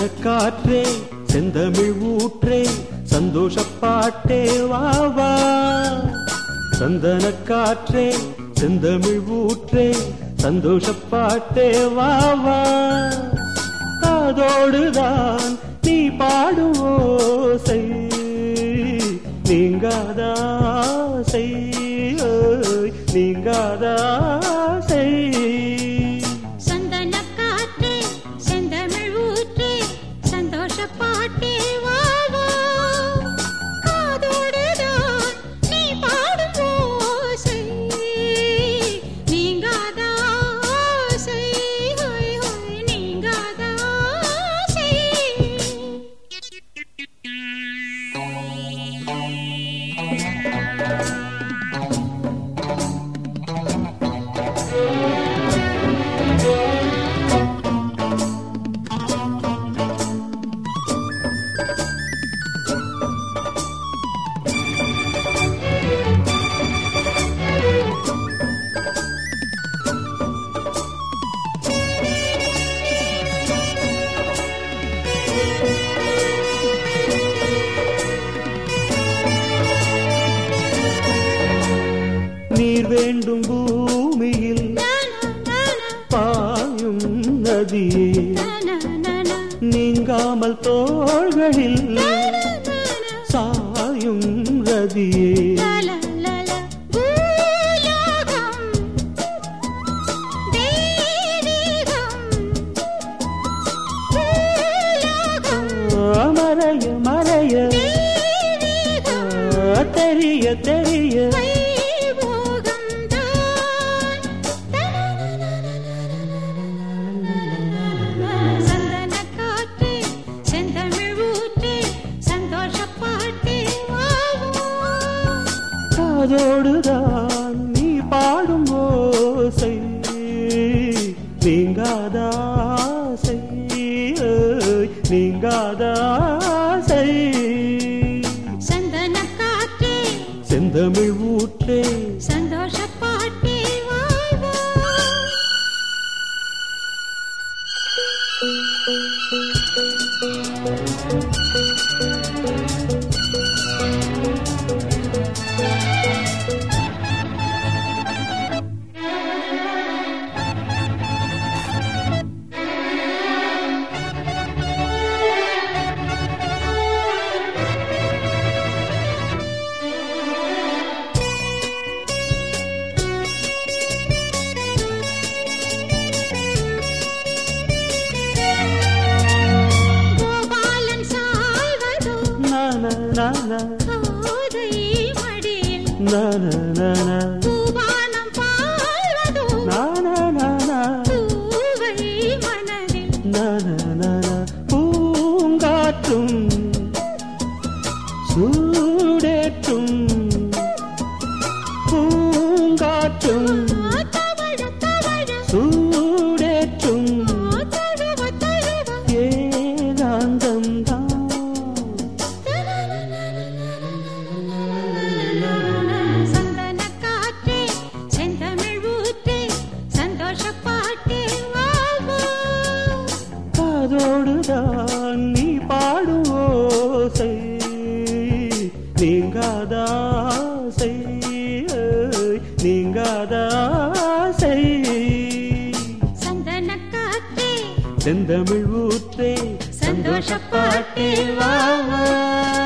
காற்றே செந்தமிழ் ஊற்றே சந்தோஷப்பாட்டே வா வா சந்தன காற்றே செந்தமிழ் ஊற்றே சந்தோஷப்பாட்டே வா வா காதோடுதான் நீ பாடும் ஓசை நீங்காதாசை ஓய், நீங்காதாசை சந்தன காற்றே செந்தமிழ் ஊற்றே சந்தோஷ பாட்டே வா வா காதோடுதான் நீ பாடும் ஓசை நீங்காத ஆசை ஹோய் ஹோய் நீங்காத ஆசை நீர் வேண்டும் பூமியில் நானா நானா பாயும் நதியே நானா நானா நீங்காமல் தோள்களில் நானா சாயும் ரதியே லல லல பூலோகம் தெய்வீகம் பூலோகம் மறைய மறைய தெய்வீகம் தெரிய தெரிய வைபோகம் தான் சந்தன காற்றே செந்தமிழ் ஊற்றே சந்தோஷ பாட்டே வாவும் காதோடுதான் நீ பாடும் ஓசை நீங்காதாசை ஏய், நீங்காதாசை சந்தன காற்றே செந்தமிழ் ஊற்றே சந்தோஷ பாட்டே வாவும் கோபாலன் சாய்வதோ நான நான கோதை மடியில் நான நான பூபானம் பாழ்வதோ நான நான பூவை மனதில் நான நான பூங்காற்றும் சூடேற்றும் பூங்காற்றும் தவழ தவழ சூடேற்றும் தழுவ தழுவ ஏகாந்தம் சந்தன காற்றே செந்தமிழ் ஊற்றே சந்தோஷ பாட்டே வாழ்வோ காதோடுதான் நீ பாடும் ஓசை நீங்காதாசை ஏய், நீங்காதாசை சந்தன காற்றே செந்தமிழ் ஊற்றே சந்தோஷப்பாட்டே வா வா